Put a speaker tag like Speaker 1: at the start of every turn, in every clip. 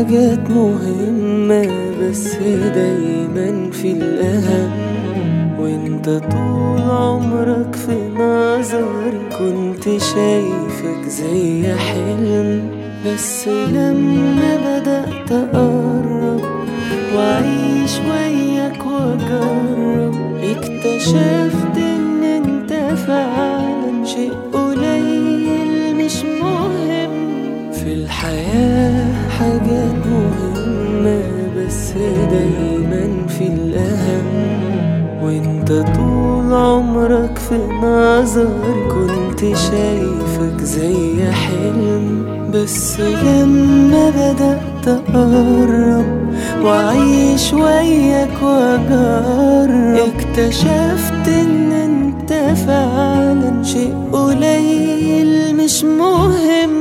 Speaker 1: حاجات مهمة بس دايما في الأهم وانت طول عمرك في نظري كنت شايفك زي حلم بس لما بدأت أقرب وأعيش وياك وأجرب اكتشفت إن انت فعلا شيء قليل مش مهم في الحياة حاجات مهمة بس دايما في الأهم وانت طول عمرك في نظري كنت شايفك زي حلم بس لما بدأت أقرب وأعيش وياك وأجرب اكتشفت إن انت فعلا شيء قليل مش مهم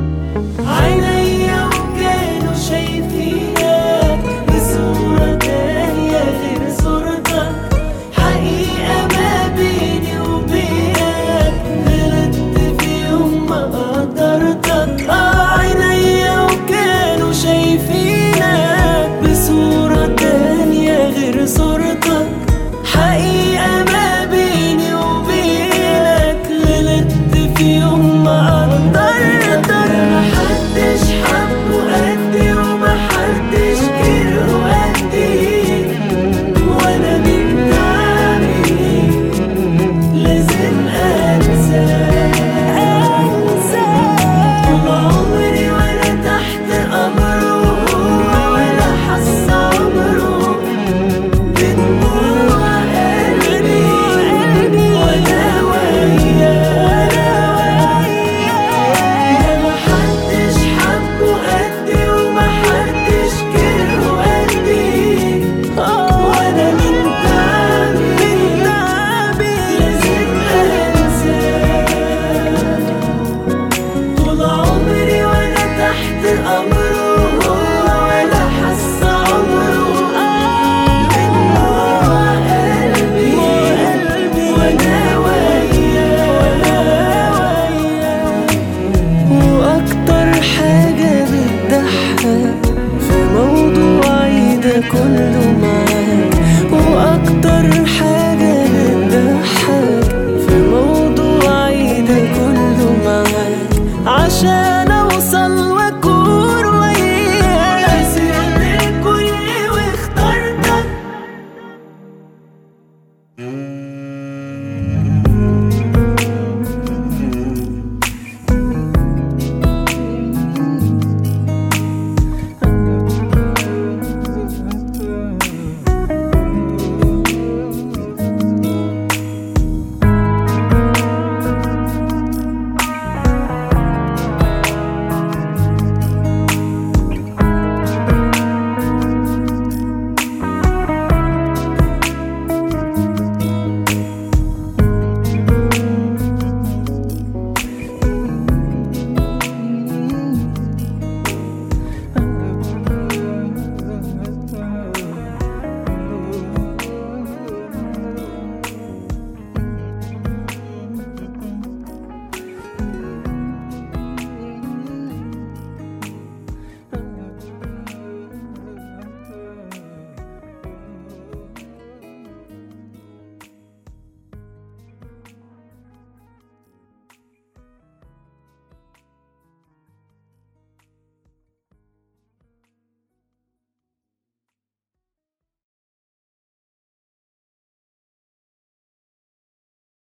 Speaker 1: عينيا وكانوا شايفينك بصورة تانية غير صورتك حقيقة ما بيني وبينك غلطت في يوم ما قدرتك آه عينيا وكانوا شايفينك بصورة تانية غير صورتك حقيقة ما بيني وبينك غلطت في يوم ما قدرتك محدش حبه قدي ومحدش كرهه قدي وانا من تعبي لازم انسى انسى طول عمري وانا تحت امره وهو ولا حس عمره بدموع قلبي وانا وياه ده محدش حبه قدي ومحدش كرهه قدي وانا من تعبي لازم انساه طول عمري وانا تحت امره وهو ولا حس عمره بدموع قلبي وانا وياه واكتر حاجة بتضحك في موضوعي ده كله معاك واكتر حاجة بتضحك في موضوعي ده كله معاك عشان